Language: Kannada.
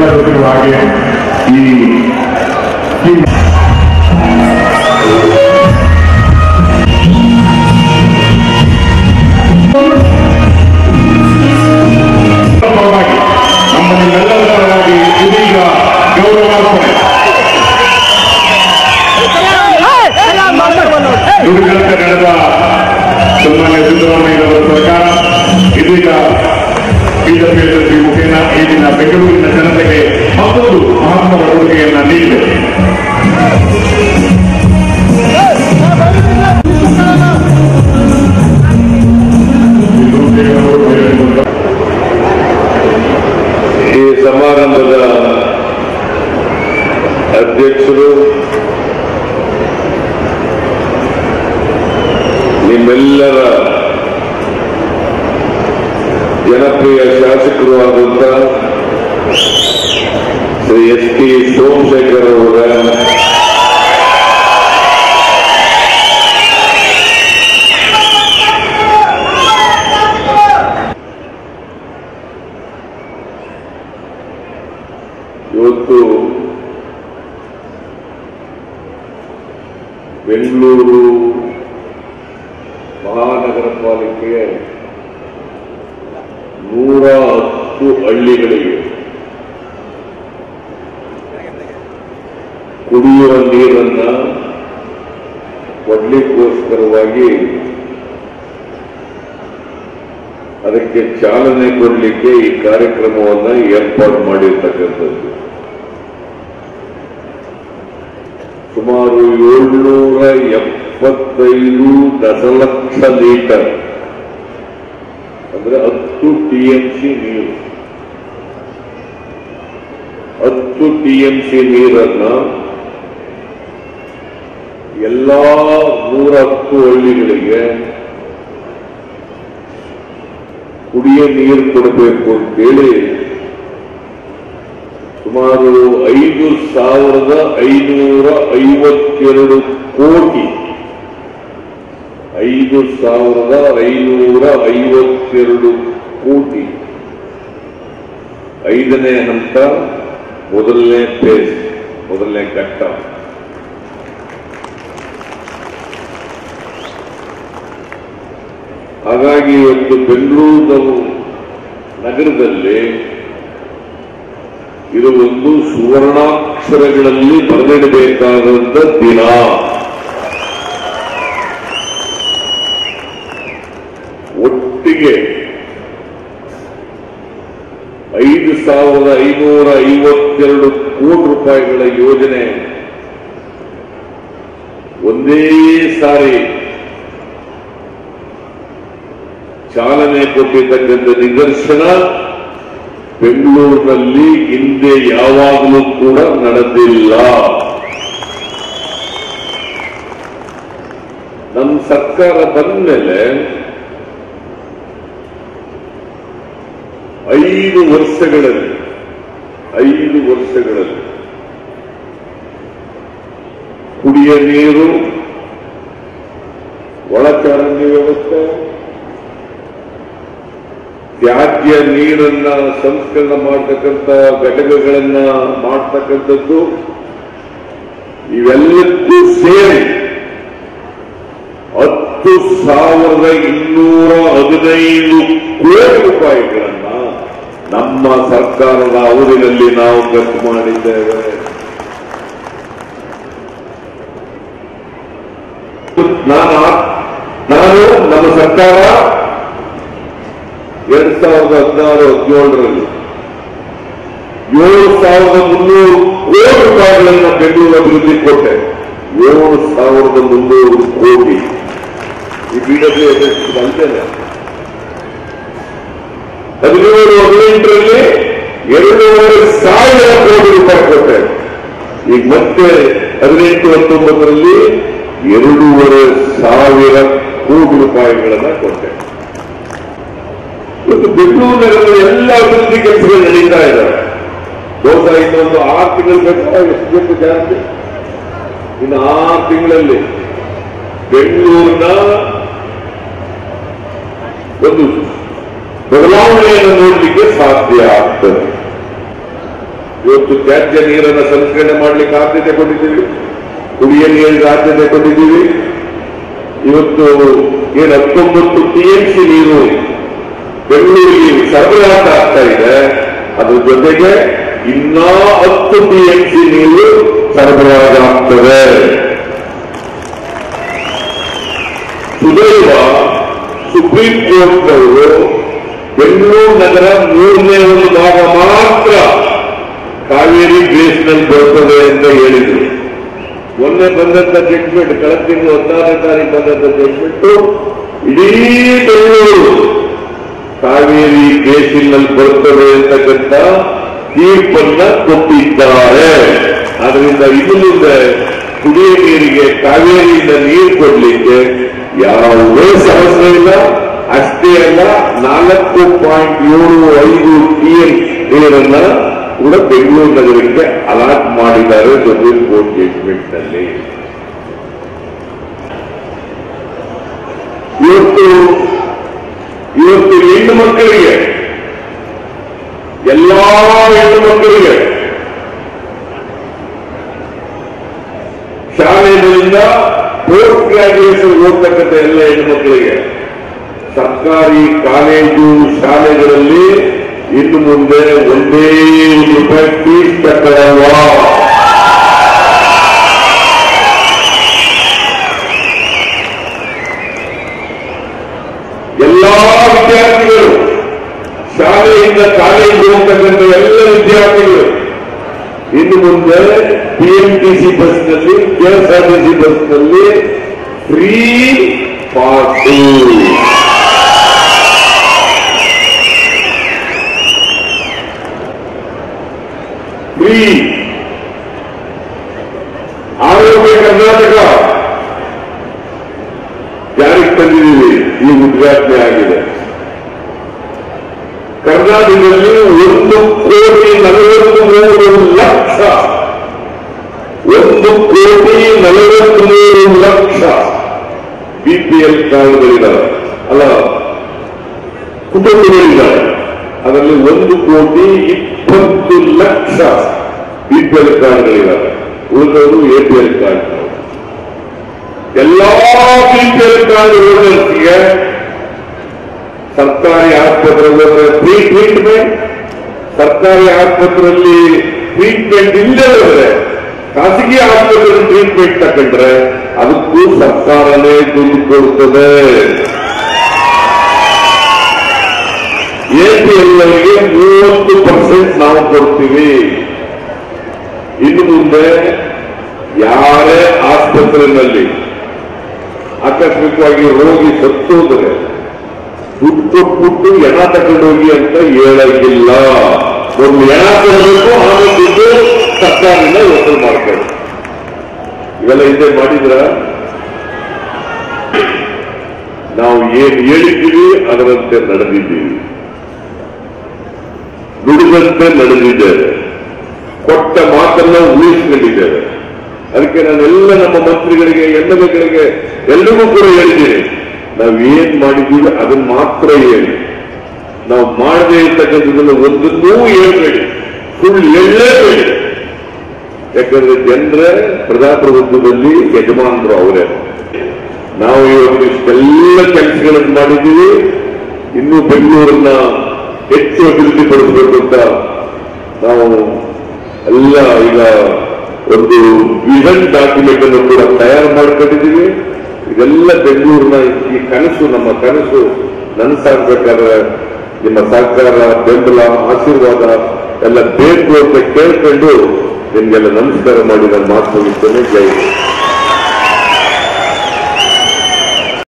ಗೊತ್ತಿರುವ ಹಾಗೆ ಈ ಈ ಪರವಾಗಿ ನಮ್ಮ ನಿಮ್ಮೆಲ್ಲರ ಪರವಾಗಿ ಇದೀಗ ಗೌರವಾರ್ಪಣೆ ನುಡಿದಂತೆ ನಡೆದ ಸನ್ಮಾನ್ಯ ಸಿದ್ದರಾಮಯ್ಯನವರ ಸರ್ಕಾರ ಇದೀಗ ಬಿಜೆಪಿ ಶ್ರೀ ಮುಖೇನ ಈ ದಿನ ಬೆಂಗಳೂರಿನ ಜನತೆಗೆ ಮತ್ತೊಂದು ಮಹತ್ವದ ಕೊಡುಗೆಯನ್ನ ನೀಡಿದೆ ಈ ಸಮಾರಂಭದ ಅಧ್ಯಕ್ಷರು ನಿಮ್ಮೆಲ್ಲರ ಜನಪ್ರಿಯ ಶಾಸಕರು ಆದಂತ ಶ್ರೀ ಎಸ್ ಟಿ ಸೋಮಶೇಖರ್ ಅವರ ಇವತ್ತು ಬೆಂಗಳೂರು ಮಹಾನಗರ ಪಾಲಿಕೆಯ ನೂರ ಹತ್ತು ಹಳ್ಳಿಗಳಿಗೆ ಕುಡಿಯುವ ನೀರನ್ನ ಕೊಡ್ಲಿಕ್ಕೋಸ್ಕರವಾಗಿ ಅದಕ್ಕೆ ಚಾಲನೆ ಕೊಡಲಿಕ್ಕೆ ಈ ಕಾರ್ಯಕ್ರಮವನ್ನ ಏರ್ಪಾಡು ಮಾಡಿರ್ತಕ್ಕಂಥದ್ದು ಸುಮಾರು ಏಳ್ನೂರ ಎಪ್ಪತ್ತೈದು ದಶಲಕ್ಷ ಲೀಟರ್ ಅಂದ್ರೆ ಹತ್ತು ಟಿಎಂಸಿ ನೀರು ಹತ್ತು ಟಿಎಂಸಿ ನೀರನ್ನ ಎಲ್ಲಾ ನೂರ ಹತ್ತು ಹಳ್ಳಿಗಳಿಗೆ ಕುಡಿಯ ನೀರು ಕೊಡಬೇಕು ಅಂತೇಳಿ ಸುಮಾರು ಐದು ಸಾವಿರದ ಐನೂರ ಐವತ್ತೆರಡು ಕೋಟಿ ಐದು ಸಾವಿರದ ಐನೂರ ಐವತ್ತೆರಡು ಕೋಟಿ ಐದನೇ ಹಂತ ಮೊದಲನೇ ಫೇಸ್ ಮೊದಲನೇ ಘಟ್ಟ ಹಾಗಾಗಿ ಇವತ್ತು ಬೆಂಗಳೂರು ನಗರದಲ್ಲಿ ಇದು ಒಂದು ಸುವರ್ಣಾಕ್ಷರಗಳಲ್ಲಿ ಬರೆದಿಡಬೇಕಾದಂತ ದಿನ ಒಟ್ಟಿಗೆ ಐದು ಸಾವಿರದ ಐನೂರ ಐವತ್ತೆರಡು ಕೋಟಿ ರೂಪಾಯಿಗಳ ಯೋಜನೆ ಒಂದೇ ಸಾರಿ ಚಾಲನೆ ಕೊಟ್ಟಿರ್ತಕ್ಕಂಥ ನಿದರ್ಶನ ಬೆಂಗಳೂರಿನಲ್ಲಿ ಹಿಂದೆ ಯಾವಾಗಲೂ ಕೂಡ ನಡೆದಿಲ್ಲ ನಮ್ಮ ಸರ್ಕಾರ ಬಂದ ಮೇಲೆ ಐದು ವರ್ಷಗಳಲ್ಲಿ ಐದು ವರ್ಷಗಳಲ್ಲಿ ಕುಡಿಯ ನೀರು ಒಳಚರಂಡಿ ವ್ಯವಸ್ಥೆ ತ್ಯಾಜ್ಯ ನೀರನ್ನ ಸಂಸ್ಕರಣ ಮಾಡತಕ್ಕಂಥ ಘಟಕಗಳನ್ನ ಮಾಡ್ತಕ್ಕಂಥದ್ದು ಇವೆಲ್ಲಕ್ಕೂ ಸೇರಿ ಹತ್ತು ಸಾವಿರದ ಇನ್ನೂರ ಹದಿನೈದು ಕೋಟಿ ರೂಪಾಯಿಗಳನ್ನ ನಮ್ಮ ಸರ್ಕಾರದ ಅವಧಿಯಲ್ಲಿ ನಾವು ಖರ್ಚು ಮಾಡಿದ್ದೇವೆ ನಾನು ನಾನು ನಮ್ಮ ಸರ್ಕಾರ ಎರಡ್ ಸಾವಿರದ ಹದಿನಾರು ಹದಿನೇಳರಲ್ಲಿ ಏಳು ಸಾವಿರದ ಮುನ್ನೂರು ಕೋಟಿ ರೂಪಾಯಿಗಳನ್ನು ಬೆಂಗಳೂರು ಅಭಿವೃದ್ಧಿ ಕೊಟ್ಟೆ ಏಳು ಸಾವಿರದ ಮುನ್ನೂರು ಕೋಟಿ ಈ ಬಿಡಬ್ಲ್ಯೂ ಅಂತೇನೆ ಹದಿನೇಳು ಹದಿನೆಂಟರಲ್ಲಿ ಎರಡೂವರೆ ಸಾವಿರ ಕೋಟಿ ರೂಪಾಯಿ ಕೊಟ್ಟೆ ಈಗ ಮತ್ತೆ ಹದಿನೆಂಟು ಹತ್ತೊಂಬತ್ತರಲ್ಲಿ ಎರಡೂವರೆ ಸಾವಿರ ಕೋಟಿ ರೂಪಾಯಿಗಳನ್ನ ಕೊಟ್ಟೆ ಇವತ್ತು ಬೆಂಗಳೂರು ನಗರದ ಎಲ್ಲ ಅಭಿವೃದ್ಧಿ ಕೆಲಸಗಳು ನಡೀತಾ ಇದ್ದಾವೆ ಬಹುಶಃ ಇನ್ನೊಂದು ಆರು ತಿಂಗಳು ಬೇಕಾ ಎಷ್ಟು ಬೇಕು ಜಾಸ್ತಿ ಇನ್ನು ಆರು ತಿಂಗಳಲ್ಲಿ ಬೆಂಗಳೂರಿನ ಒಂದು ಬದಲಾವಣೆಯನ್ನು ನೋಡಲಿಕ್ಕೆ ಸಾಧ್ಯ ಆಗ್ತದೆ ಇವತ್ತು ತ್ಯಾಜ್ಯ ನೀರನ್ನು ಸಂಸ್ಕರಣೆ ಮಾಡಲಿಕ್ಕೆ ಆದ್ಯತೆ ಕೊಟ್ಟಿದ್ದೀವಿ ಕುಡಿಯ ನೀರಿಗೆ ಆದ್ಯತೆ ಕೊಟ್ಟಿದ್ದೀವಿ ಇವತ್ತು ಏನು ಹತ್ತೊಂಬತ್ತು ಟಿಎಂಸಿ ನೀರು ಬೆಂಗಳೂರಿಗೆ ಸರಬರಾಜು ಆಗ್ತಾ ಇದೆ ಅದ್ರ ಜೊತೆಗೆ ಇನ್ನೂ ಹತ್ತು ಟಿಎಂಸಿ ನೀರು ಸರಬರಾಜು ಆಗ್ತದೆ ಸುದೈವ ಸುಪ್ರೀಂ ಕೋರ್ಟ್ನವರು ಬೆಂಗಳೂರು ನಗರ ಮೂರನೇ ಒಂದು ಭಾಗ ಮಾತ್ರ ಕಾವೇರಿ ಬೇಸ್ನಲ್ಲಿ ಬರ್ತದೆ ಅಂತ ಹೇಳಿದರು ಮೊನ್ನೆ ಬಂದಂತ ಜಡ್ಜ್ಮೆಂಟ್ ಕಳೆದ ತಿಂಗಳು ಹದಿನಾರನೇ ತಾರೀಕು ಬಂದಂತ ಜಡ್ಜ್ಮೆಂಟ್ ಇಡೀ ಬೆಂಗಳೂರು ಕಾವೇರಿ ಬೇಸಿನಲ್ಲಿ ಬರ್ತದೆ ಅಂತಕ್ಕಂಥ ತೀರ್ಪನ್ನ ಕೊಟ್ಟಿದ್ದಾರೆ ಆದ್ರಿಂದ ಇನ್ನು ಮುಂದೆ ಕುಡಿಯ ನೀರಿಗೆ ಕಾವೇರಿಯಿಂದ ನೀರು ಕೊಡ್ಲಿಕ್ಕೆ ಯಾವುದೇ ಸಮಸ್ಯೆ ಇಲ್ಲ ಅಷ್ಟೇ ಅಲ್ಲ ನಾಲ್ಕು ಪಾಯಿಂಟ್ ಏಳು ಐದು ಟಿಎಂ ನೀರನ್ನ ಕೂಡ ಬೆಂಗಳೂರು ನಗರಕ್ಕೆ ಅಲಾಟ್ ಮಾಡಿದ್ದಾರೆ ಸುಪ್ರೀಂ ಕೋರ್ಟ್ ಜಡ್ಜ್ಮೆಂಟ್ ನಲ್ಲಿ ಇವತ್ತು ಇವತ್ತು ಹೆಣ್ಣು ಮಕ್ಕಳಿಗೆ ಎಲ್ಲಾ ಹೆಣ್ಣು ಮಕ್ಕಳಿಗೆ ಶಾಲೆಗಳಿಂದ ಪೋಸ್ಟ್ ಗ್ರಾಜುಯೇಷನ್ ಓದ್ತಕ್ಕಂಥ ಎಲ್ಲ ಹೆಣ್ಣು ಮಕ್ಕಳಿಗೆ ಸರ್ಕಾರಿ ಕಾಲೇಜು ಶಾಲೆಗಳಲ್ಲಿ ಇನ್ನು ಮುಂದೆ ಒಂದೇ ಒಂದು ರೂಪಾಯಿ ಫೀಸ್ ಕಟ್ಟಡವ ಎಲ್ಲಾ ವಿದ್ಯಾರ್ಥಿಗಳು ಶಾಲೆಯಿಂದ ಕಾಲೇಜು ಹೋಗ್ತಕ್ಕಂಥ ಎಲ್ಲ ವಿದ್ಯಾರ್ಥಿಗಳು ಇನ್ನು ಮುಂದೆ ಬಿಎಂಟಿಸಿ ಬಸ್ನಲ್ಲಿ ಕೆಎಸ್ಆರ್ಟಿಸಿ ಬಸ್ನಲ್ಲಿ ಫ್ರೀ ಪಾಸು ಫ್ರೀ ಆರೋಗ್ಯ ಕರ್ನಾಟಕ ಜಾರಿಗೆ ತಂದಿದ್ದೀವಿ ಈ ಉದ್ಘಾಟನೆ ಆಗಿದೆ ಕರ್ನಾಟಕದಲ್ಲಿ ಒಂದು ಕೋಟಿ ನಲವತ್ತು ಮೂರು ಲಕ್ಷ ಒಂದು ಕೋಟಿ ನಲವತ್ತು ಮೂರು ಲಕ್ಷ ಬಿಪಿಎಲ್ ಕಾರ್ಡ್ಗಳಿದ್ದಾವೆ ಅಲ್ಲ ಕುಟುಂಬಗಳಿದ್ದಾವೆ ಅದರಲ್ಲಿ ಒಂದು ಕೋಟಿ ಇಪ್ಪತ್ತು ಲಕ್ಷ ಬಿಪಿಎಲ್ ಕಾರ್ಡ್ಗಳಿದ್ದಾವೆ ಉಳಿದವರು ಎಪಿಎಲ್ ಕಾರ್ಡ್ ಎಲ್ಲಾ ಬಿಪಿಎಲ್ ಕಾರ್ಡ್ ಹೋಲ್ಡರ್ಸ್ಗೆ ಸರ್ಕಾರಿ ಆಸ್ಪತ್ರೆಗೆ ಹೋದ್ರೆ ಫ್ರೀ ಟ್ರೀಟ್ಮೆಂಟ್ ಸರ್ಕಾರಿ ಆಸ್ಪತ್ರೆಯಲ್ಲಿ ಟ್ರೀಟ್ಮೆಂಟ್ ಇಲ್ಲದೆ ಹೋದ್ರೆ ಖಾಸಗಿ ಆಸ್ಪತ್ರೆ ಟ್ರೀಟ್ಮೆಂಟ್ ತಗೊಂಡ್ರೆ ಅದಕ್ಕೂ ಸರ್ಕಾರನೇ ದುಡ್ಡು ಕೊಡುತ್ತದೆ ಎಪಿಎಲ್ಗೆ ಮೂವತ್ತು ಪರ್ಸೆಂಟ್ ನಾವು ಕೊಡ್ತೀವಿ ಇನ್ನು ಮುಂದೆ ಯಾರೇ ಆಸ್ಪತ್ರೆಯಲ್ಲಿ ಆಕಸ್ಮಿಕವಾಗಿ ರೋಗಿ ಸತ್ತೋದ್ರೆ ದುಡ್ಡು ಕೊಟ್ಬಿಟ್ಟು ಎಣ ತಗೊಂಡೋಗಿ ಅಂತ ಹೇಳಂಗಿಲ್ಲ ಒಂದು ಎಣ ಕೊಡಬೇಕು ಆಮೇಲೆ ದುಡ್ಡು ಸರ್ಕಾರದಿಂದ ವಸೂಲು ಮಾಡ್ತಾರೆ ಇವೆಲ್ಲ ಹಿಂದೆ ಮಾಡಿದ್ರ ನಾವು ಏನ್ ಹೇಳಿದ್ದೀವಿ ಅದರಂತೆ ನಡೆದಿದ್ದೀವಿ ನುಡಿದಂತೆ ನಡೆದಿದ್ದೇವೆ ಕೊಟ್ಟ ಮಾತನ್ನ ಉಳಿಸಿಕೊಂಡಿದ್ದೇವೆ ಅದಕ್ಕೆ ನಾನೆಲ್ಲ ನಮ್ಮ ಮಂತ್ರಿಗಳಿಗೆ ಎನ್ನಬಗಳಿಗೆ ಎಲ್ರಿಗೂ ಕೂಡ ಹೇಳಿದ್ದೀನಿ ನಾವು ಏನ್ ಮಾಡಿದ್ದೀವಿ ಅದನ್ನ ಮಾತ್ರ ಹೇಳಿ ನಾವು ಮಾಡದೇ ಇರ್ತಕ್ಕಂಥದ್ದನ್ನು ಒಂದನ್ನೂ ಹೇಳ್ಬೇಡಿ ಸುಳ್ಳು ಹೇಳಲೇಬೇಡಿ ಯಾಕಂದ್ರೆ ಜನರೇ ಪ್ರಜಾಪ್ರಭುತ್ವದಲ್ಲಿ ಯಜಮಾನರು ಅವರೇ ನಾವು ಇವತ್ತು ಇಷ್ಟೆಲ್ಲ ಕೆಲಸಗಳನ್ನು ಮಾಡಿದ್ದೀವಿ ಇನ್ನು ಬೆಂಗಳೂರನ್ನ ಹೆಚ್ಚು ಅಭಿವೃದ್ಧಿ ಪಡಿಸಬೇಕು ಅಂತ ನಾವು ಎಲ್ಲ ಈಗ ಒಂದು ವಿಷನ್ ಡಾಕ್ಯುಮೆಂಟ್ ಅನ್ನು ಕೂಡ ತಯಾರು ಮಾಡ್ಕೊಂಡಿದ್ದೀವಿ ಇದೆಲ್ಲ ಬೆಂಗಳೂರಿನ ಈ ಕನಸು ನಮ್ಮ ಕನಸು ನನಸಾಗಬೇಕಾದ್ರೆ ನಿಮ್ಮ ಸಹಕಾರ ಬೆಂಬಲ ಆಶೀರ್ವಾದ ಎಲ್ಲ ಬೇಕು ಅಂತ ಕೇಳ್ಕೊಂಡು ನಿಮ್ಗೆಲ್ಲ ನಮಸ್ಕಾರ ಮಾಡಿ ನಾನು ಮಾತು ಮುಗಿಸ್ತೇನೆ ಜೈ ಹಿಂದ್.